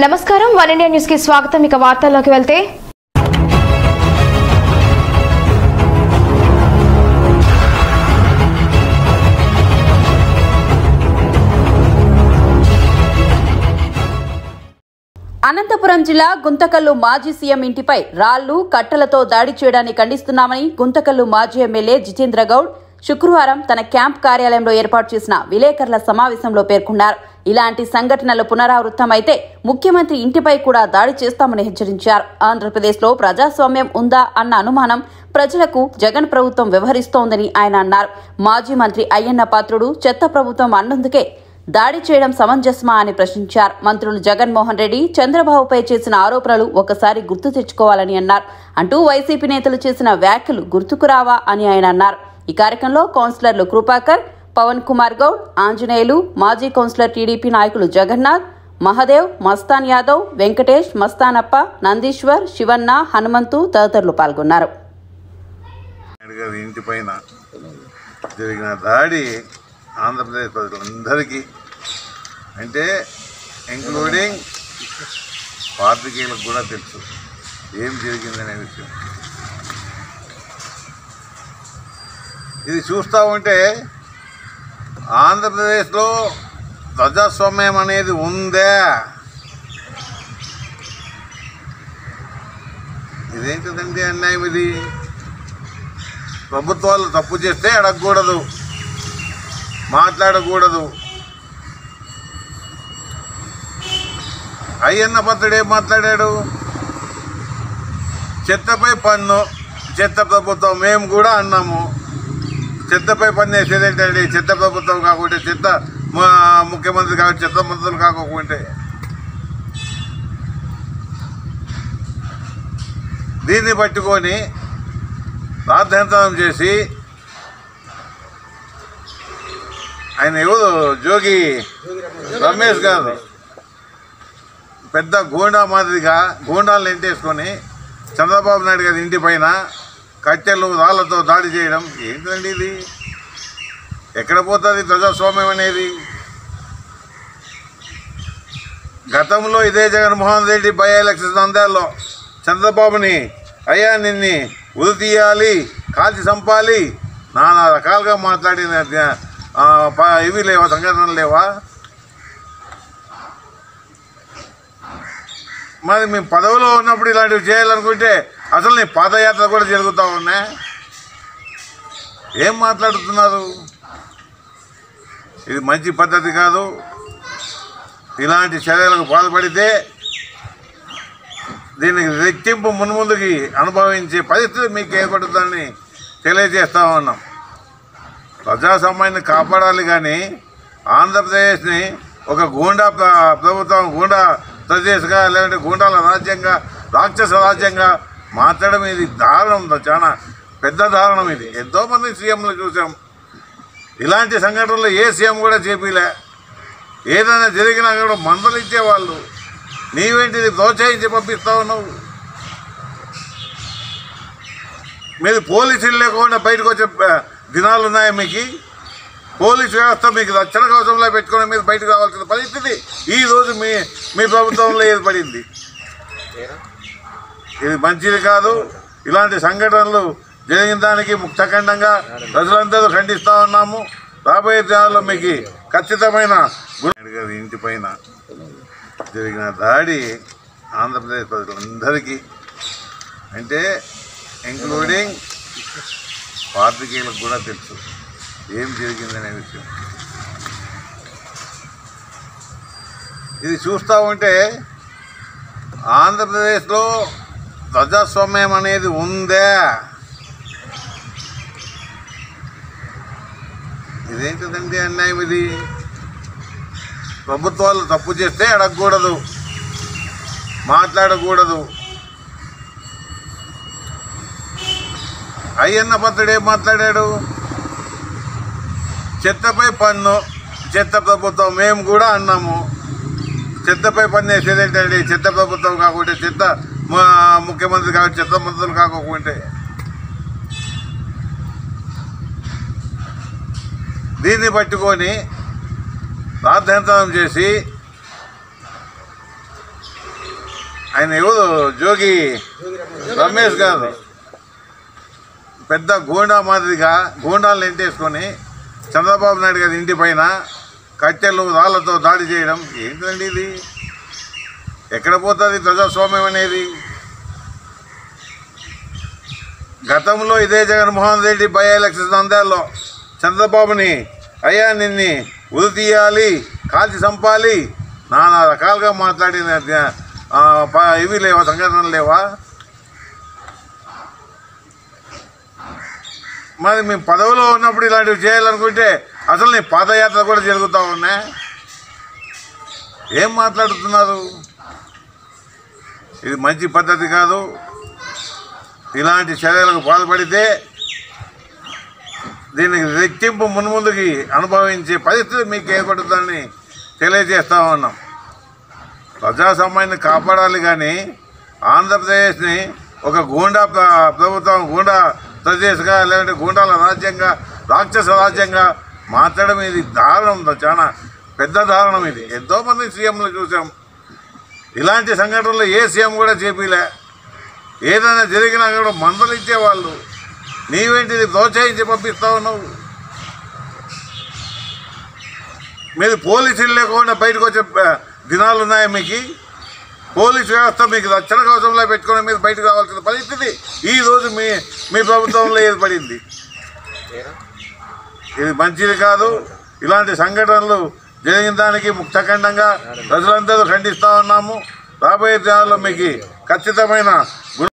నమస్కారం one India news కి స్వాగతం ఇక వార్తల్లోకి వెళ్తే అనంతపురం జిల్లా గుంతకల్లు మాజీ సీఎం ఇంటిపై రాళ్లు కట్టలతో దాడి చేయడాన్ని ఖండిస్తున్నామని గుంతకల్లు మాజీ ఎమ్మెల్యే జితేంద్ర గౌడ్ శుక్రవారం తన క్యాంప్ కార్యాలయంలో ఏర్పాటు చేసిన విలేకరుల సమావేశంలో పేర్కొన్నారు ఇలాంటి సంఘటనలు పునరావృతమైతే ముఖ్యమంత్రి ఇంటిపై కూడా దాడి చేస్తామని హెచ్చరించారు ఆంధ్రప్రదేశ్లో ప్రజాస్వామ్యం ఉందా అన్న అనుమానం ప్రజలకు జగన్ ప్రభుత్వం వ్యవహరిస్తోందని ఆయన అన్నారు మాజీ మంత్రి అయ్యన్న పాత్రుడు చెత్త ప్రభుత్వం అన్నందుకే దాడి చేయడం సమంజసమా అని ప్రశ్నించారు మంత్రులు జగన్మోహన్ రెడ్డి చంద్రబాబుపై చేసిన ఆరోపణలు ఒకసారి గుర్తు తెచ్చుకోవాలని అన్నారు అంటూ వైసీపీ నేతలు చేసిన వ్యాఖ్యలు గుర్తుకు రావా అని ఆయన అన్నారు ఈ కార్యక్రమంలో కౌన్సిలర్లు కృపాకర్ పవన్ కుమార్ గౌడ్ ఆంజనేయులు మాజీ కౌన్సిలర్ టీడీపీ నాయకులు జగన్నాథ్ మహదేవ్ మస్తాన్ యాదవ్ వెంకటేష్ మస్తానప్ప నందీశ్వర్ శివన్న హనుమంతు తదితరులు పాల్గొన్నారు నాయుడు గారి ఇంటి పైన జరిగిన దాడి ఆంధ్రప్రదేశ్ ప్రజలందరికీ అంటే ఇంక్లూడింగ్ పాత్రికేయులకు కూడా తెలుసు ఏం జరిగిందనే విషయం ఇది చూస్తూ ఉంటే ఆంధ్రప్రదేశ్లో ప్రజాస్వామ్యం అనేది ఉందా ఇదేంటిదండి అన్యాయం ఇది ప్రభుత్వాలు తప్పు చేస్తే అడగకూడదు మాట్లాడకూడదు అయ్యన్న పత్రుడు ఏం మాట్లాడాడు చెత్తపై పన్ను చెత్త ప్రభుత్వం మేము కూడా అన్నాము చెత్తపై పన్ను వేసేది ఏంటండి చెత్త ప్రభుత్వం కాకుంటే చెత్త మా- ముఖ్యమంత్రి కాబట్టి చెత్త మంత్రులు కాకోకుంటే దీన్ని పట్టుకొని రాద్ధాంతరం చేసి ఆయన ఎవరు జోగి రమేష్ గారు పెద్ద గూండా మాదిరిగా గూండాలను ఎంటేసుకొని చంద్రబాబు నాయుడు గారి ఇంటి పైన కట్టెలు రాళ్లతో దాడి చేయడం ఏంటండి ఇది ఎక్కడ పోతుంది ప్రజాస్వామ్యం అనేది గతంలో ఇదే జగన్మోహన్ రెడ్డి బై ఎలక్షన్ నంద్యాల్లో చంద్రబాబుని అయ్యా నిన్ని ఉరి తీయాలి కాల్చి చంపాలి నానా రకాలుగా మాట్లాడిన ఆ, ప- ఇవి లేవా సంఘటనలు లేవా మరి మేము పదవిలో ఉన్నప్పుడు ఇలాంటివి చేయాలనుకుంటే అసలు నీ పాదయాత్ర కూడా జరుగుతూ ఉన్నా ఏం మాట్లాడుతున్నారు ఇది మంచి పద్ధతి కాదు ఇలాంటి చర్యలకు పాల్పడితే దీనికి రెట్టింపు మున్ముందుకి అనుభవించే పరిస్థితి మీకు ఏర్పడుతుందని తెలియజేస్తా ఉన్నాం ప్రజాస్వామ్యాన్ని కాపాడాలి కానీ ఆంధ్రప్రదేశ్ని ఒక గూండా ప్ర- ప్రభుత్వం గూండా ప్రదేశ్గా లేదంటే గూండాల రాజ్యంగా రాక్షస రాజ్యంగా మార్చడం ఇది దారుణం చాలా పెద్ద దారుణం ఇది ఎంతోమంది సీఎంలు చూసాం ఇలాంటి సంఘటనలు ఏ సీఎం కూడా చేపిలే ఏదైనా జరిగినా కూడా మందలు ఇచ్చేవాళ్ళు నీవేంటిది ప్రోత్సహించి పంపిస్తా ఉన్నావు మీరు పోలీసులు లేకుండా బయటకు వచ్చే ప- దినాలు ఉన్నాయా మీకు పోలీస్ వ్యవస్థ మీకు రక్షణ కవచంలో పెట్టుకుని మీరు బయటకు రావాల్సిన పరిస్థితి ఈ రోజు మీ మీ ప్రభుత్వంలో ఏర్పడింది ఇది మంచిది కాదు ఇలాంటి సంఘటనలు జరిగిన దానికి ముక్తఖండంగా ప్రజలందరూ ఖండిస్తూ ఉన్నాము రాబోయే దినాల్లో మీకు ఖచ్చితమైన గురి- గారి ఇంటి పైన జరిగిన దాడి ఆంధ్రప్రదేశ్ ప్రజలందరికీ అంటే ఇంక్లూడింగ్ పాత్రికేయులకు కూడా తెలుసు ఏం జరిగిందనే విషయం ఇది చూస్తూ ఉంటే ఆంధ్రప్రదేశ్లో ప్రజాస్వామ్యం అనేది ఉందా ఇదేంటిదండి అన్యాయం ఇది ప్రభుత్వాలు తప్పు చేస్తే అడగకూడదు మాట్లాడకూడదు అయ్యన్న పత్రుడు ఏం మాట్లాడాడు చెత్తపై పన్ను చెత్త ప్రభుత్వం మేము కూడా అన్నాము చెత్తపై పన్ను వేసేది ఏంటండి చెత్త ప్రభుత్వం కాకుంటే చెత్త మా- ముఖ్యమంత్రి కాబట్టి చెత్త మంత్రులు కాకోకుంటే దీన్ని పట్టుకొని రాద్ధాంతరం చేసి ఆయన ఎవరు జోగి రమేష్ గారు పెద్ద గూండా మాదిరిగా గూండాలను ఎంటేసుకొని చంద్రబాబు నాయుడు గారి ఇంటి పైన కట్టెలు రాళ్లతో దాడి చేయడం ఏంటండి ఇది ఎక్కడ పోతుంది ప్రజాస్వామ్యం అనేది గతంలో ఇదే జగన్మోహన్ రెడ్డి బై ఎలక్షన్స్ అందాల్లో చంద్రబాబుని అయ్యా నిన్ని ఉరి తీయాలి కాల్చి చంపాలి నానా రకాలుగా మాట్లాడిన ఆ, ప- ఇవి లేవా సంఘటనలు లేవా మరి మేము పదవిలో ఉన్నప్పుడు ఇలాంటివి చేయాలనుకుంటే అసలు నీ పాదయాత్ర కూడా జరుగుతూ ఉన్నా ఏం మాట్లాడుతున్నారు ఇది మంచి పద్ధతి కాదు ఇలాంటి చర్యలకు పాల్పడితే దీనికి రెట్టింపు మున్ముందుకి అనుభవించే పరిస్థితి మీకు ఏర్పడుతుందని తెలియజేస్తా ఉన్నాం ప్రజాస్వామ్యాన్ని కాపాడాలి కానీ ఆంధ్రప్రదేశ్ని ఒక గూండా ప్ర- ప్రభుత్వం గూండా ప్రదేశ్గా లేదంటే గూండాల రాజ్యంగా రాక్షస రాజ్యంగా మార్చడం ఇది దారుణం చాలా పెద్ద దారుణం ఇది ఎంతోమంది సీఎంలు చూసాం ఇలాంటి సంఘటనలు ఏ సీఎం కూడా చేపిలే ఏదైనా జరిగినా కూడా మందలు ఇచ్చేవాళ్ళు నీవేంటిది ప్రోత్సహించి పంపిస్తా ఉన్నావు మీరు పోలీసులు లేకుండా బయటకు వచ్చే ప- దినాలు ఉన్నాయా మీకు పోలీస్ వ్యవస్థ మీకు రక్షణ కవచంలో పెట్టుకొని మీరు బయటకు రావాల్సిన పరిస్థితి ఈ రోజు మీ మీ ప్రభుత్వంలో ఏర్పడింది ఇది మంచిది కాదు ఇలాంటి సంఘటనలు జరిగిన దానికి ముక్తఖండంగా ప్రజలందరూ ఖండిస్తూ ఉన్నాము రాబోయే దినాల్లో మీకు ఖచ్చితమైన గుణ